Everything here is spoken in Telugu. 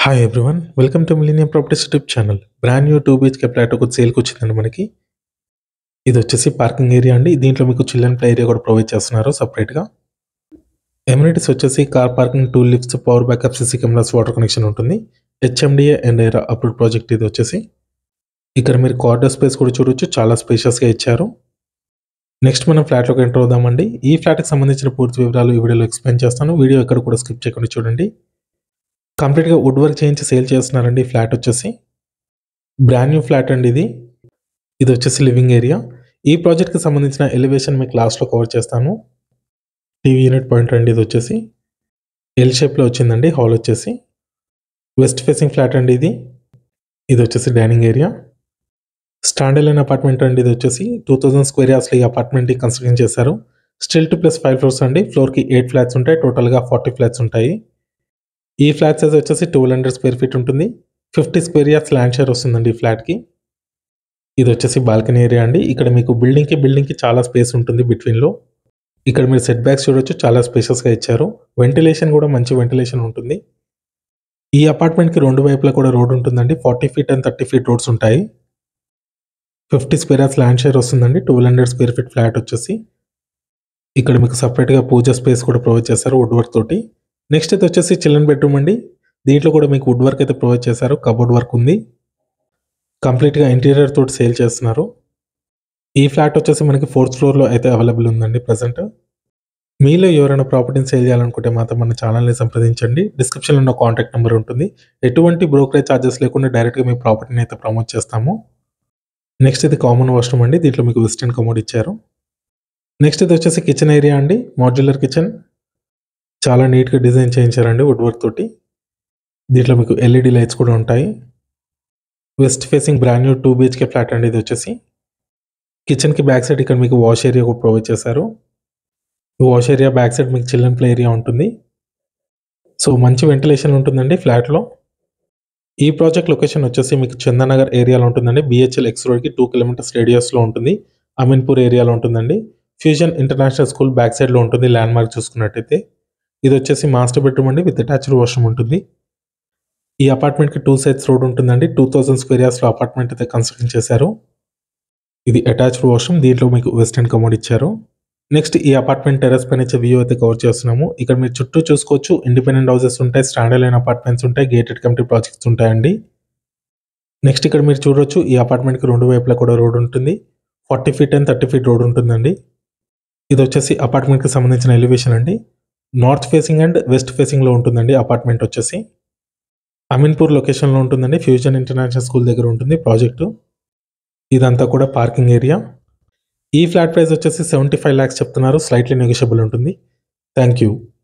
hi everyone welcome to millennium properties YouTube channel brand new two BHK flat ఒక సేల్కి వచ్చిందండి మనకి ఇది వచ్చేసి పార్కింగ్ ఏరియా అండి దీంట్లో మీకు చిల్డ్రన్ ప్లే ఏరియా కూడా ప్రొవైడ్ చేస్తున్నారు సపరేట్గా ఎమ్యూనిటీస్ వచ్చేసి car parking two lifts power backup CC cameras water connection ఉంటుంది HMDA and RERA approve project ఇది వచ్చేసి ఇక్కడ మీరు కార్డర్ స్పేస్ కూడా చూడొచ్చు చాలా స్పేషియస్గా ఇచ్చారు నెక్స్ట్ మనం ఫ్లాట్లోకి ఎంటర్ అవుదామండి ఈ ఫ్లాట్కి సంబంధించిన పూర్తి వివరాలు ఈ వీడియోలో ఎక్స్ప్లెయిన్ చేస్తాను వీడియో ఎక్కడ కూడా స్కిప్ చేయకుండా చూడండి కంప్లీట్గా వుడ్ వర్క్ చేయించి సేల్ చేస్తున్నారండి ఈ ఫ్లాట్ వచ్చేసి బ్రాండ్ న్యూ ఫ్లాట్ అండి ఇది ఇది వచ్చేసి లివింగ్ ఏరియా ఈ ప్రాజెక్ట్కి సంబంధించిన ఎలివేషన్ మీకు లాస్ట్లో కవర్ చేస్తాను టీవీ యూనిట్ పాయింట్ అండి ఇది వచ్చేసి ఎల్ షేప్లో వచ్చిందండి హాల్ వచ్చేసి వెస్ట్ ఫేసింగ్ ఫ్లాట్ అండి ఇది ఇది వచ్చేసి dining area standalone apartment అండి ఇది వచ్చేసి టూ థౌజండ్ స్క్వేర్ యార్స్లో ఈ అపార్ట్మెంట్కి కన్స్ట్రక్షన్ చేశారు stilt to plus five floors అండి ఫ్లోర్కి ఎయిట్ ఫ్లాట్స్ ఉంటాయి టోటల్గా ఫార్టీ ఫ్లాట్స్ ఉంటాయి ఈ ఫ్లాట్ సైజ్ వచ్చేసి ట్వెల్వ్ హండ్రెడ్ స్క్వేర్ ఫీట్ ఉంటుంది fifty square yards land share వస్తుందండి ఈ ఫ్లాట్కి ఇది వచ్చేసి బాల్కనీ ఏరియా అండి ఇక్కడ మీకు బిల్డింగ్కి బిల్డింగ్కి చాలా స్పేస్ ఉంటుంది బిట్వీన్లో ఇక్కడ మీరు సెట్ బ్యాక్స్ చూడొచ్చు చాలా స్పేషియస్గా ఇచ్చారు వెంటిలేషన్ కూడా మంచి వెంటిలేషన్ ఉంటుంది ఈ అపార్ట్మెంట్కి రెండు వైపులా కూడా రోడ్ ఉంటుందండి forty feet and thirty feet roads ఉంటాయి fifty square yards land share వస్తుందండి twelve hundred square feet flat వచ్చేసి ఇక్కడ మీకు సపరేట్గా పూజ స్పేస్ కూడా ప్రొవైడ్ చేస్తారు వుడ్ వర్క్ తోటి నెక్స్ట్ అయితే వచ్చేసి చిల్డ్రన్ బెడ్రూమ్ అండి దీంట్లో కూడా మీకు వుడ్ వర్క్ అయితే ప్రొవైడ్ చేశారు కబోర్డ్ వర్క్ ఉంది కంప్లీట్గా ఇంటీరియర్ తోటి సేల్ చేస్తున్నారు ఈ ఫ్లాట్ వచ్చేసి మనకి ఫోర్త్ ఫ్లోర్లో అయితే అవైలబుల్ ఉందండి ప్రజెంట్ మీలో ఎవరైనా ప్రాపర్టీని సేల్ చేయాలనుకుంటే మాత్రం మన ఛానల్ని సంప్రదించండి డిస్క్రిప్షన్లో ఉన్న కాంటాక్ట్ నెంబర్ ఉంటుంది ఎటువంటి బ్రోకరేజ్ ఛార్జెస్ లేకుండా డైరెక్ట్గా మీ ప్రాపర్టీని అయితే ప్రమోట్ చేస్తాము నెక్స్ట్ ఇది కామన్ వాష్రూమ్ అండి దీంట్లో మీకు వెస్టర్న్ కమోడ్ ఇచ్చారు నెక్స్ట్ ఇది వచ్చేసి కిచెన్ ఏరియా అండి మాడ్యులర్ కిచెన్ చాలా నీట్గా డిజైన్ చేయించారండి వుడ్ వర్క్ తోటి దీంట్లో మీకు ఎల్ఈడి లైట్స్ కూడా ఉంటాయి west facing brand new two BHK flat అండి ఇది వచ్చేసి కిచెన్కి బ్యాక్ సైడ్ ఇక్కడ మీకు వాష్ ఏరియా కూడా ప్రొవైడ్ చేశారు ఈ వాష్ ఏరియా బ్యాక్ సైడ్ మీకు చిల్డ్రన్ ప్లే ఏరియా ఉంటుంది సో మంచి వెంటిలేషన్ ఉంటుందండి ఫ్లాట్లో ఈ ప్రాజెక్ట్ లొకేషన్ వచ్చేసి మీకు చందనగర్ ఏరియాలో ఉంటుందండి బిహెచ్ఎల్ ఎక్స్ రోడ్కి టూ కిలోమీటర్స్ రేడియస్లో ఉంటుంది అమీన్పూర్ ఏరియాలో ఉంటుందండి ఫ్యూజన్ ఇంటర్నేషనల్ స్కూల్ బ్యాక్ సైడ్లో ఉంటుంది ల్యాండ్ మార్క్ చూసుకున్నట్టయితే ఇది వచ్చేసి మాస్టర్ బెడ్రూమ్ అండి విత్ అటాచ్డ్ వాష్రూమ్ ఉంటుంది ఈ అపార్ట్మెంట్కి టూ సైడ్స్ రోడ్ ఉంటుందండి టూ థౌసండ్ స్క్వేర్ యార్స్లో అపార్ట్మెంట్ అయితే కన్స్ట్రక్షన్ చేశారు ఇది అటాచ్డ్ వాష్రూమ్ దీంట్లో మీకు వెస్టర్న్ కమోడ్ ఇచ్చారు నెక్స్ట్ ఈ అపార్ట్మెంట్ టెరస్ పైన ఇచ్చే వ్యూ అయితే కవర్ చేస్తున్నాము ఇక్కడ మీరు చుట్టూ చూసుకోవచ్చు ఇండిపెండెంట్ హౌసెస్ ఉంటాయి స్టాండర్డ్ లైన్ అపార్ట్మెంట్స్ ఉంటాయి గేటెడ్ కమిటీ ప్రాజెక్ట్స్ ఉంటాయండి నెక్స్ట్ ఇక్కడ మీరు చూడొచ్చు ఈ అపార్ట్మెంట్కి రెండు వైపులా కూడా రోడ్ ఉంటుంది forty feet and thirty feet road ఉంటుందండి ఇది వచ్చేసి అపార్ట్మెంట్కి సంబంధించిన ఎలివేషన్ అండి నార్త్ ఫేసింగ్ అండ్ వెస్ట్ ఫేసింగ్లో ఉంటుందండి అపార్ట్మెంట్ వచ్చేసి అమీన్పూర్ లొకేషన్లో ఉంటుందండి ఫ్యూజన్ ఇంటర్నేషనల్ స్కూల్ దగ్గర ఉంటుంది ప్రాజెక్టు ఇదంతా కూడా పార్కింగ్ ఏరియా ఈ ఫ్లాట్ ప్రైస్ వచ్చేసి సెవెంటీ ఫైవ్ ల్యాక్స్ చెప్తున్నారు స్లైట్లీ నెగోషియబుల్ ఉంటుంది థ్యాంక్ యూ